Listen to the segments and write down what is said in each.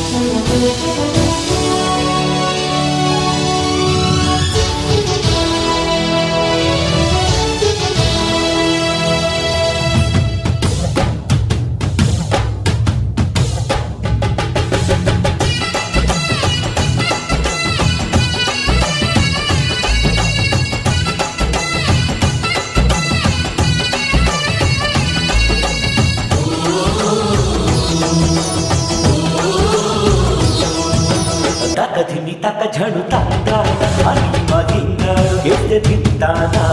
తకధిమి తక ఝడు తాత అని మహింగాడు ఎత్తె తింటానా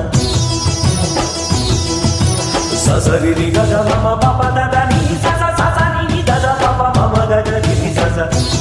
ససరి గద మమ పప దద ని సస సస ని దద పప మమ గద ని సస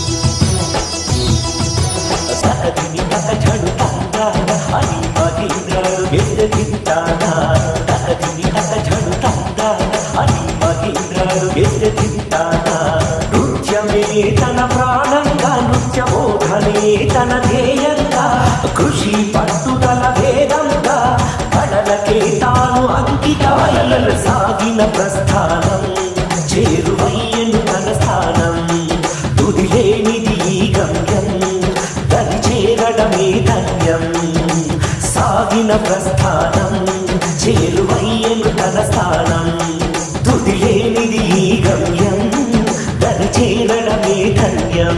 తకధిమి తక ఝడు తాత అని మహింగాడు ఎత్తె తింటానా తకధిమి తక ఝడు తాత అని మహింగాడు ఎత్తె తింటానా నృత్యమే తన ప్రాణంగా నృత్యబోధనే తన ధ్యేయంగా కృషి పట్టుదల వేదంగా కడలకే తాను అంకితమయల సాగిన ప్రస్థానం చేరువయ్యను తన స్థానం తుదిలేనిది ఈ గమ్యం తని చేరడమే ధన్యం సాగిన ప్రస్థానం చేరువయ్యను తన స్థానం తుదిలేనిది ఈ గమ్యం తని చేరడమే ధన్యం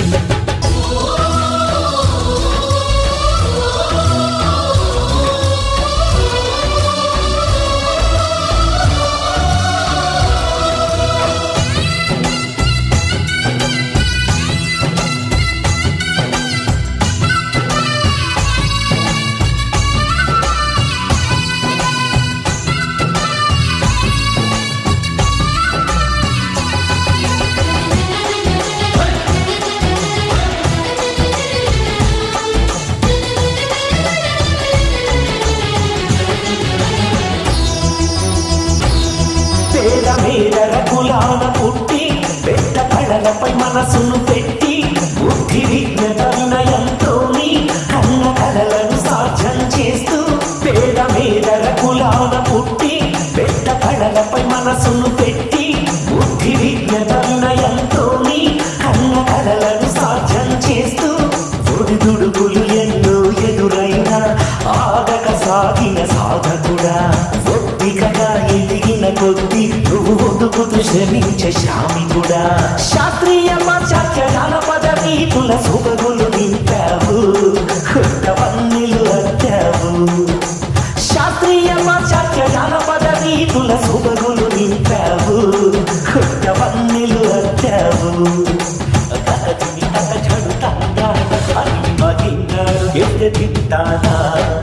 పేద మేడల కులాన పుట్టి పెద్ద కళలపై మనసును పెట్టి బుద్ధి విజ్ఞత వినయంతోని కన్న కళలను సాధ్యం చేస్తూ పేద మేడల కులాన పుట్టి పెద్ద కళలపై మనసును పెట్టి బుద్ధి విజ్ఞత వినయంతోని కన్న కళలను సాధ్యం చేస్తూ ఒడిదుడుకులు ఎన్నో ఎదురైనా ఆగక సాగిన సాధకుడా ఒత్తికగా ఎదిగిన కొద్ది నువ్వు ఒదుకుతూ శ్రమించే శామికుడా శాస్త్రీయ పాశ్చాత్య జానపద రీతుల సుగగులు నింపావు కొత్తవన్నీలు అద్దావు శాస్త్రీయ పాశ్చాత్య జానపద రీతుల సుగగులు నింపావు కొత్తవన్నీలు అద్దావు తకదిమి తక ఝడు తాందా అని మహింగాడు ఎత్తె తింటానా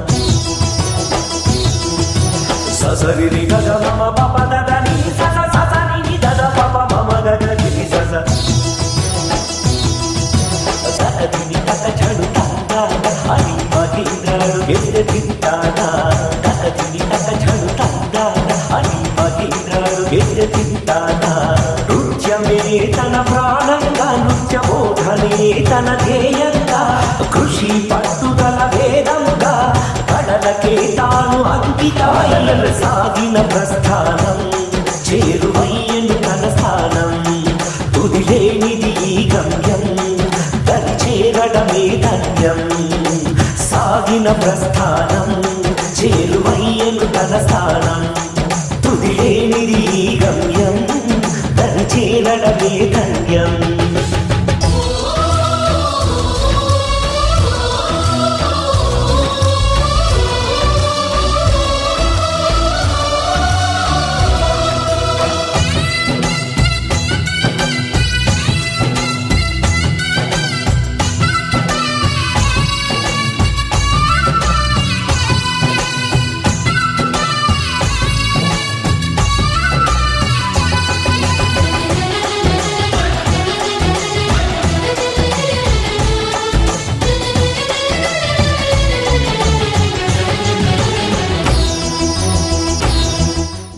ససరి గద మమ పప దద ని సస సస ని దద పప మమ గద ని సస తకదిమి తక ఝడు తాందా అని మహింగాడు ఎత్తె తింటానా తకదిమి తక ఝడు తాందా అని మహింగాడు ఎత్తె తింటానా నృత్యమే తన ప్రాణంగా నృత్యబోధనే తన ధ్యేయంగా కృషి పట్టుదల వేదంగా కడలకే తాను అంకితమయల సాగిన ప్రస్థానం చేరువయ్యను తన స్థానం తుదిలేనిది ఈ గమ్యం తని చేరడమే ధన్యం సాగిన ప్రస్థానం చేరువయ్యను తన స్థానం తుదిలేనిది ఈ గమ్యం తని చేరడమే ధన్యం